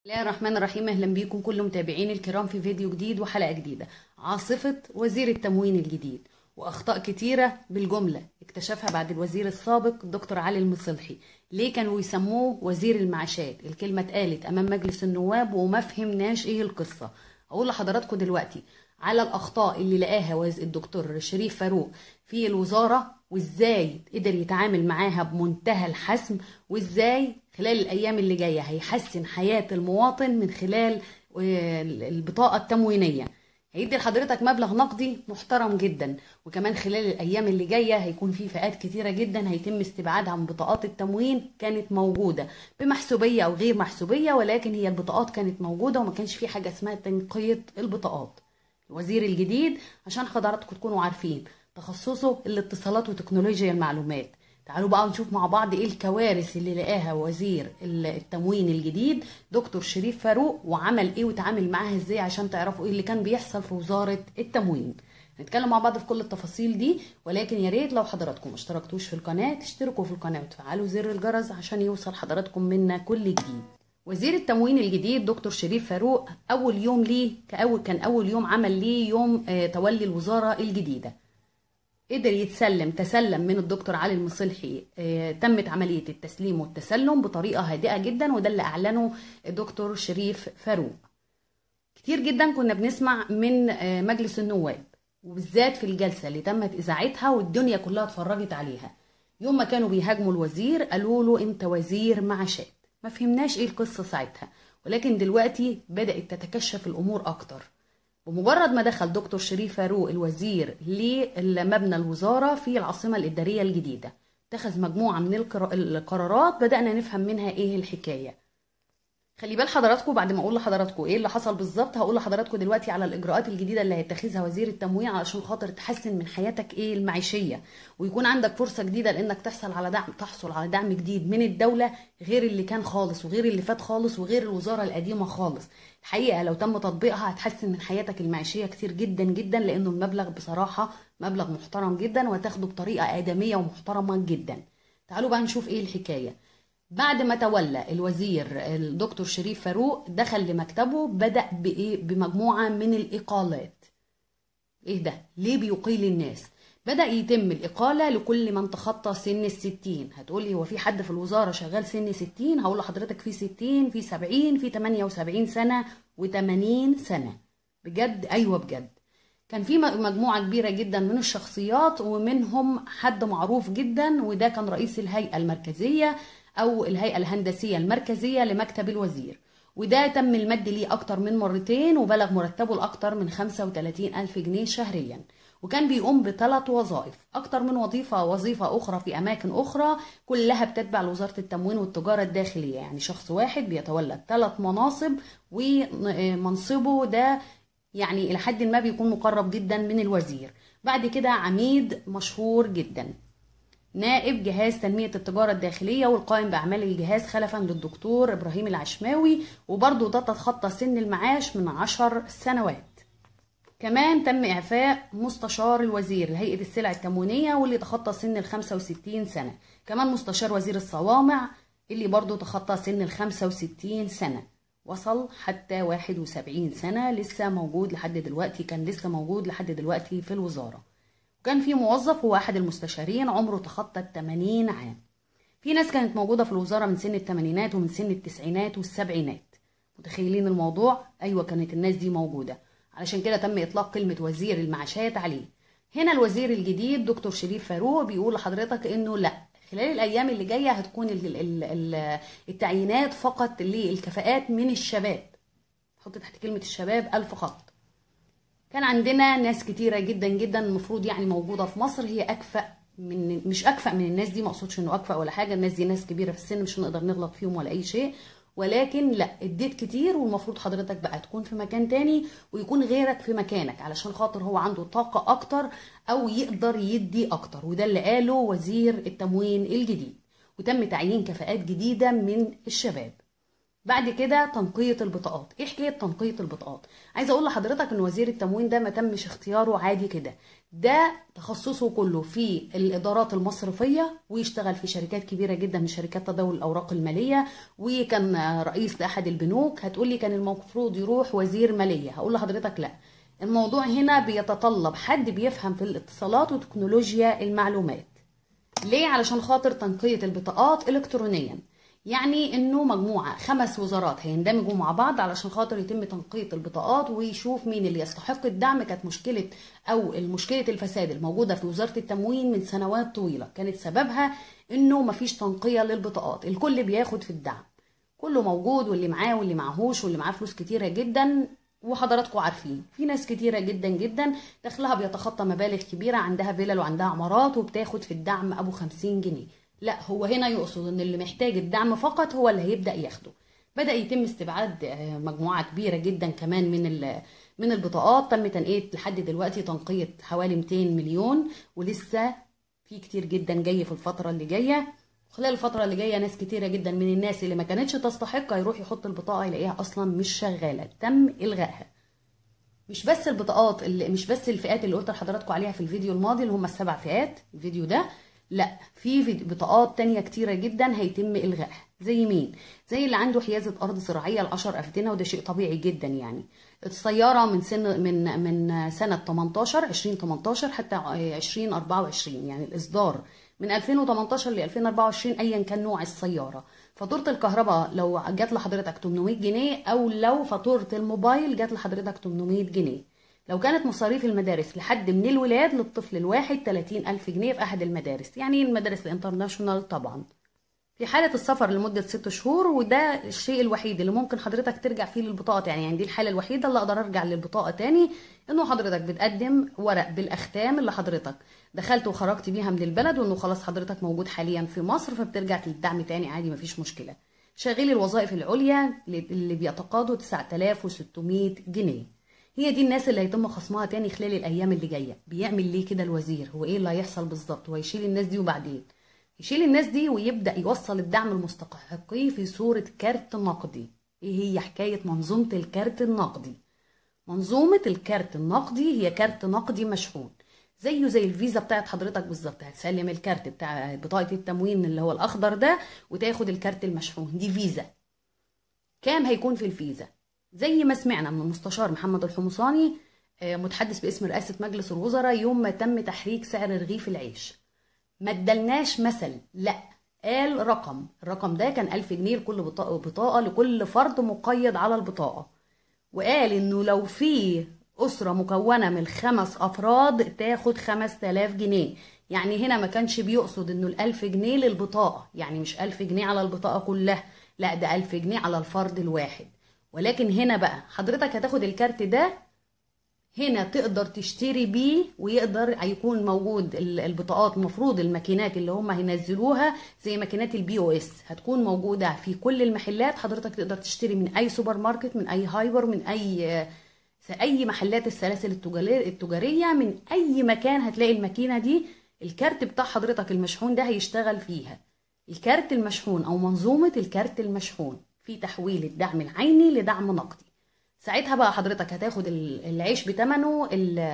بسم الله الرحمن الرحيم اهلا بيكم كل متابعين الكرام في فيديو جديد وحلقه جديده عاصفه وزير التموين الجديد واخطاء كتيره بالجمله اكتشفها بعد الوزير السابق الدكتور علي المصلحي ليه كانوا يسموه وزير المعاشات الكلمه اتقالت امام مجلس النواب وما فهمناش ايه القصه اقول لحضراتكم دلوقتي على الاخطاء اللي لقاها وز- الدكتور شريف فاروق في الوزاره وازاي قدر يتعامل معاها بمنتهى الحسم وازاي خلال الايام اللي جايه هيحسن حياه المواطن من خلال آه، البطاقه التموينيه هيدي لحضرتك مبلغ نقدي محترم جدا وكمان خلال الايام اللي جايه هيكون في فئات كتيره جدا هيتم استبعادها من بطاقات التموين كانت موجوده بمحسوبيه او غير محسوبيه ولكن هي البطاقات كانت موجوده وما كانش في حاجه اسمها تنقيه البطاقات الوزير الجديد عشان حضراتكم تكونوا عارفين تخصصه الاتصالات وتكنولوجيا المعلومات تعالوا بقى نشوف مع بعض ايه الكوارث اللي لقاها وزير التموين الجديد دكتور شريف فاروق وعمل ايه وتعامل معاها ازاي عشان تعرفوا ايه اللي كان بيحصل في وزارة التموين نتكلم مع بعض في كل التفاصيل دي ولكن يا ريت لو حضراتكم ما اشتركتوش في القناة تشتركوا في القناة وتفعلوا زر الجرس عشان يوصل حضراتكم منا كل جديد وزير التموين الجديد دكتور شريف فاروق اول يوم ليه كأول كان اول يوم عمل ليه يوم آه، تولي الوزارة الجديدة قدر يتسلم تسلم من الدكتور علي المصلحي آه، تمت عملية التسليم والتسلم بطريقة هادئة جدا وده اللي أعلنه الدكتور شريف فاروق كتير جدا كنا بنسمع من آه، مجلس النواب وبالذات في الجلسة اللي تمت إذاعتها والدنيا كلها اتفرجت عليها يوم ما كانوا بيهاجموا الوزير قالوا له انت وزير معاشات ما فهمناش ايه القصة ساعتها ولكن دلوقتي بدأت تتكشف الأمور أكتر بمجرد ما دخل دكتور شريف فاروق الوزير لمبنى الوزارة في العاصمة الإدارية الجديدة اتخذ مجموعة من القرا- القرارات بدأنا نفهم منها ايه الحكاية خلي بال حضراتكم بعد ما اقول لحضراتكم ايه اللي حصل بالظبط هقول لحضراتكم دلوقتي على الاجراءات الجديده اللي هيتخذها وزير التموين علشان خاطر تحسن من حياتك ايه المعيشيه ويكون عندك فرصه جديده لانك تحصل على دعم تحصل على دعم جديد من الدوله غير اللي كان خالص وغير اللي فات خالص وغير الوزاره القديمه خالص الحقيقه لو تم تطبيقها هتحسن من حياتك المعيشيه كتير جدا جدا لانه المبلغ بصراحه مبلغ محترم جدا وتاخده بطريقه ادميه ومحترمه جدا تعالوا بقى نشوف ايه الحكايه بعد ما تولى الوزير الدكتور شريف فاروق دخل لمكتبه بدأ بإيه بمجموعة من الإقالات إيه ده؟ ليه بيقيل الناس؟ بدأ يتم الإقالة لكل من تخطى سن الستين هتقولي هو في حد في الوزارة شغال سن ستين هقول لحضرتك في ستين في سبعين في تمانية وسبعين سنة وتمانين سنة بجد أيوة بجد كان في م- مجموعة كبيرة جدا من الشخصيات ومنهم حد معروف جدا وده كان رئيس الهيئة المركزية أو الهيئة الهندسية المركزية لمكتب الوزير وده تم المد ليه أكتر من مرتين وبلغ مرتبه لأكتر من 35 ألف جنيه شهريا وكان بيقوم بثلاث وظائف أكتر من وظيفة وظيفة أخرى في أماكن أخرى كلها بتتبع لوزارة التموين والتجارة الداخلية يعني شخص واحد بيتولى ثلاث مناصب ومنصبه ده يعني إلى حد ما بيكون مقرب جدا من الوزير بعد كده عميد مشهور جدا نائب جهاز تنمية التجارة الداخلية والقائم بأعمال الجهاز خلفا للدكتور إبراهيم العشماوي وبرضه ده تتخطى سن المعاش من عشر سنوات كمان تم إعفاء مستشار الوزير لهيئة السلع التموينية واللي تخطى سن ال 65 سنة كمان مستشار وزير الصوامع اللي برضه تخطى سن ال 65 سنة وصل حتى 71 سنة لسه موجود لحد دلوقتي كان لسه موجود لحد دلوقتي في الوزارة وكان في موظف هو أحد المستشارين عمره تخطى ال 80 عام في ناس كانت موجودة في الوزارة من سن الثمانينات ومن سن التسعينات والسبعينات متخيلين الموضوع أيوة كانت الناس دي موجودة علشان كده تم إطلاق كلمة وزير المعاشات عليه هنا الوزير الجديد دكتور شريف فاروق بيقول لحضرتك إنه لأ خلال الأيام اللي جاية هتكون ال- ال- ال- التعيينات فقط للكفاءات من الشباب حط تحت كلمة الشباب ألف خط كان عندنا ناس كتيرة جدا جدا المفروض يعني موجودة في مصر هي أكفأ من مش أكفأ من الناس دي ما اقصدش إنه أكفأ ولا حاجة الناس دي ناس كبيرة في السن مش هنقدر نغلط فيهم ولا أي شيء ولكن لا اديت كتير والمفروض حضرتك بقى تكون في مكان تاني ويكون غيرك في مكانك علشان خاطر هو عنده طاقة أكتر أو يقدر يدي أكتر وده اللي قاله وزير التموين الجديد وتم تعيين كفاءات جديدة من الشباب بعد كده تنقية البطاقات ايه حكاية تنقية البطاقات عايزة اقول لحضرتك ان وزير التموين ده ما تمش اختياره عادي كده ده تخصصه كله في الادارات المصرفية ويشتغل في شركات كبيرة جدا من شركات تداول الاوراق المالية وكان رئيس لاحد البنوك هتقولي كان المفروض يروح وزير مالية هقول لحضرتك لا الموضوع هنا بيتطلب حد بيفهم في الاتصالات وتكنولوجيا المعلومات ليه علشان خاطر تنقية البطاقات الكترونيا يعني انه مجموعه خمس وزارات هيندمجوا مع بعض علشان خاطر يتم تنقية البطاقات ويشوف مين اللي يستحق الدعم كانت مشكله او مشكله الفساد الموجوده في وزاره التموين من سنوات طويله كانت سببها انه مفيش تنقيه للبطاقات الكل بياخد في الدعم كله موجود واللي معاه واللي معهوش واللي معاه فلوس كتيره جدا وحضراتكم عارفين في ناس كتيره جدا جدا دخلها بيتخطى مبالغ كبيره عندها فيلل وعندها عمارات وبتاخد في الدعم ابو 50 جنيه لا هو هنا يقصد ان اللي محتاج الدعم فقط هو اللي هيبدا ياخده بدا يتم استبعاد مجموعه كبيره جدا كمان من من البطاقات تم تنقيه لحد دلوقتي تنقيه حوالي 200 مليون ولسه في كتير جدا جاي في الفتره اللي جايه خلال الفترة اللي جاية ناس كتيرة جدا من الناس اللي ما كانتش تستحق يروح يحط البطاقة يلاقيها أصلا مش شغالة تم إلغائها مش بس البطاقات اللي مش بس الفئات اللي قلت لحضراتكم عليها في الفيديو الماضي اللي هم السبع فئات الفيديو ده لا في بطاقات تانية كتيرة جدا هيتم إلغائها زي مين؟ زي اللي عنده حيازة أرض زراعية لعشر أفدنة وده شيء طبيعي جدا يعني السيارة من سن من من سنة 18 2018 حتى 2024 يعني الإصدار من 2018 ل 2024 ايا كان نوع السياره فاتوره الكهرباء لو جات لحضرتك 800 جنيه او لو فاتوره الموبايل جات لحضرتك 800 جنيه لو كانت مصاريف المدارس لحد من الولاد للطفل الواحد 30 ألف جنيه في أحد المدارس يعني المدارس الانترناشونال طبعا في حالة السفر لمدة ست شهور وده الشيء الوحيد اللي ممكن حضرتك ترجع فيه للبطاقة تاني يعني دي الحالة الوحيدة اللي أقدر أرجع للبطاقة تاني إنه حضرتك بتقدم ورق بالأختام اللي حضرتك دخلت وخرجت بيها من البلد وإنه خلاص حضرتك موجود حاليا في مصر فبترجع للدعم تاني عادي مفيش مشكلة شغيل الوظائف العليا اللي بيتقاضوا 9600 جنيه هي دي الناس اللي هيتم خصمها تاني خلال الأيام اللي جاية بيعمل ليه كده الوزير هو إيه اللي هيحصل بالظبط وهيشيل الناس دي وبعدين يشيل الناس دي ويبدأ يوصل الدعم المستحقيه في صورة كارت نقدي ايه هي حكاية منظومة الكارت النقدي منظومة الكارت النقدي هي كارت نقدي مشحون زيه زي الفيزا بتاعت حضرتك بالظبط هتسلم الكارت بتاع بطاقة التموين اللي هو الأخضر ده وتاخد الكارت المشحون دي فيزا كام هيكون في الفيزا زي ما سمعنا من المستشار محمد الحمصاني متحدث باسم رئاسة مجلس الوزراء يوم ما تم تحريك سعر رغيف العيش ما ادلناش مثل لا قال رقم الرقم ده كان ألف جنيه لكل بطاقة, بطاقة لكل فرد مقيد على البطاقة وقال انه لو في أسرة مكونة من خمس أفراد تاخد خمس تلاف جنيه يعني هنا ما كانش بيقصد انه الألف جنيه للبطاقة يعني مش ألف جنيه على البطاقة كلها لا ده ألف جنيه على الفرد الواحد ولكن هنا بقى حضرتك هتاخد الكارت ده هنا تقدر تشتري بيه ويقدر هيكون موجود البطاقات المفروض الماكينات اللي هم هينزلوها زي ماكينات البي او اس هتكون موجوده في كل المحلات حضرتك تقدر تشتري من اي سوبر ماركت من اي هايبر من اي اي محلات السلاسل التجاريه من اي مكان هتلاقي الماكينه دي الكارت بتاع حضرتك المشحون ده هيشتغل فيها الكارت المشحون او منظومه الكارت المشحون في تحويل الدعم العيني لدعم نقدي ساعتها بقى حضرتك هتاخد العيش بتمنه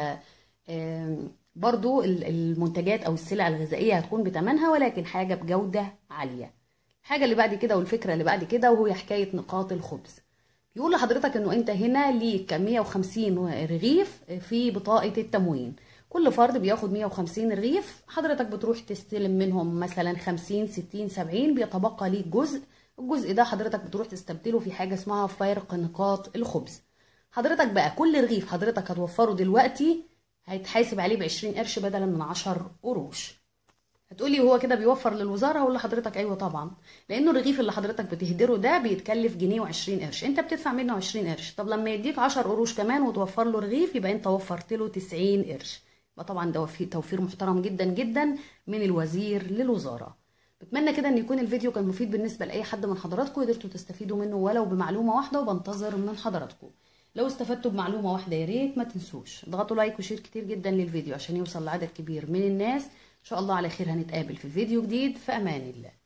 برضو المنتجات او السلع الغذائيه هتكون بتمنها ولكن حاجه بجوده عاليه الحاجه اللي بعد كده والفكره اللي بعد كده وهي حكايه نقاط الخبز بيقول لحضرتك انه انت هنا ليك 150 رغيف في بطاقه التموين كل فرد بياخد 150 رغيف حضرتك بتروح تستلم منهم مثلا 50 60 70 بيتبقى ليك جزء الجزء ده حضرتك بتروح تستبدله في حاجه اسمها فرق نقاط الخبز حضرتك بقى كل رغيف حضرتك هتوفره دلوقتي هيتحاسب عليه ب 20 قرش بدلا من 10 قروش هتقولي هو كده بيوفر للوزاره اقول لحضرتك ايوه طبعا لانه الرغيف اللي حضرتك بتهدره ده بيتكلف جنيه و20 قرش انت بتدفع منه 20 قرش طب لما يديك 10 قروش كمان وتوفر له رغيف يبقى انت وفرت له 90 قرش يبقى طبعا ده توفير محترم جدا جدا من الوزير للوزاره بتمنى كده ان يكون الفيديو كان مفيد بالنسبه لاي حد من حضراتكم قدرتوا تستفيدوا منه ولو بمعلومه واحده وبنتظر من حضراتكم لو استفدتوا بمعلومه واحده يا ريت ما تنسوش اضغطوا لايك وشير كتير جدا للفيديو عشان يوصل لعدد كبير من الناس ان شاء الله على خير هنتقابل في فيديو جديد في امان الله